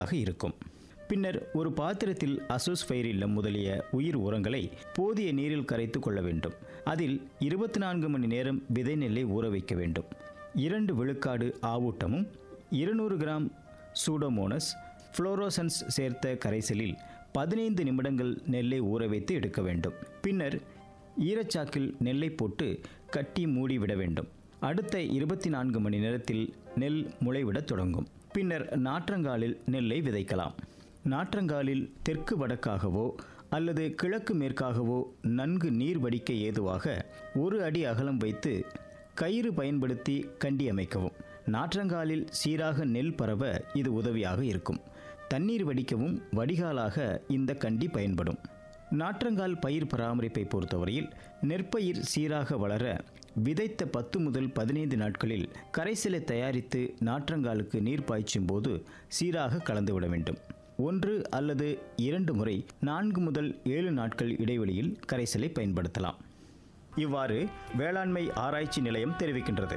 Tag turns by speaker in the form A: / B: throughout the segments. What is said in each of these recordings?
A: ஆக இருக்கும் பின்னர் ஒரு பாத்திரத்தில் அசோஸ்பைரில்லம் முதலிய உயிர் உரங்களை போதிய நீரில் கரைத்து கொள்ள வேண்டும் அதில் இருபத்தி நான்கு மணி நேரம் விதை நெல்லை ஊற வைக்க வேண்டும் இரண்டு விழுக்காடு ஆவூட்டமும் இருநூறு கிராம் சூடோமோனஸ் ஃப்ளோரோசன்ஸ் சேர்த்த கரைசலில் பதினைந்து நிமிடங்கள் நெல்லை ஊற வைத்து எடுக்க வேண்டும் பின்னர் ஈரச்சாக்கில் நெல்லை போட்டு கட்டி மூடி விட வேண்டும் அடுத்த இருபத்தி நான்கு மணி நேரத்தில் நெல் முளைவிடத் தொடங்கும் பின்னர் நாற்றங்காலில் நெல்லை விதைக்கலாம் நாற்றங்காலில் தெற்கு வடக்காகவோ அல்லது கிழக்கு மேற்காகவோ நன்கு நீர் வடிக்க ஏதுவாக ஒரு அடி அகலம் வைத்து கயிறு பயன்படுத்தி கண்டி அமைக்கவும் நாற்றங்காலில் சீராக நெல் பரவ இது உதவியாக இருக்கும் தண்ணீர் வடிக்கவும் வடிகாலாக இந்த கண்டி பயன்படும் நாற்றங்கால் பயிர் பராமரிப்பை பொறுத்தவரையில் நெற்பயிர் சீராக வளர விதைத்த பத்து முதல் பதினைந்து நாட்களில் கரைசலை தயாரித்து நாற்றங்காலுக்கு நீர் பாய்ச்சும் போது சீராக கலந்துவிட வேண்டும் ஒன்று அல்லது இரண்டு முறை நான்கு முதல் ஏழு நாட்கள் இடைவெளியில் கரைசலை பயன்படுத்தலாம் இவ்வாறு வேளாண்மை ஆராய்ச்சி நிலையம் தெரிவிக்கின்றது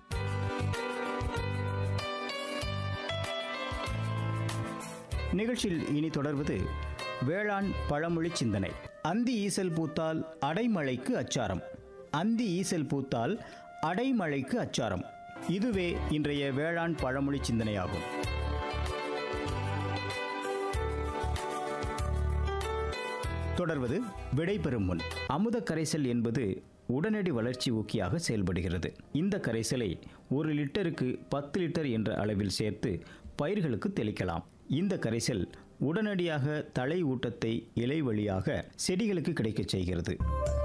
A: நிகழ்ச்சியில் இனி தொடர்வது வேளாண் பழமொழி சிந்தனை அந்தி ஈசல் பூத்தால் அடைமழைக்கு அச்சாரம் அந்தி ஈசல் பூத்தால் அடைமழைக்கு அச்சாரம் இதுவே இன்றைய வேளாண் பழமொழி சிந்தனையாகும் தொடர்வது விடைபெறும் முன் அமுத கரைசல் என்பது உடனடி வளர்ச்சி ஊக்கியாக செயல்படுகிறது இந்த கரைசலை ஒரு லிட்டருக்கு பத்து லிட்டர் என்ற அளவில் சேர்த்து பயிர்களுக்கு தெளிக்கலாம் இந்த கரைசல் உடனடியாக தலை ஊட்டத்தை இலை வழியாக செடிகளுக்கு கிடைக்கச் செய்கிறது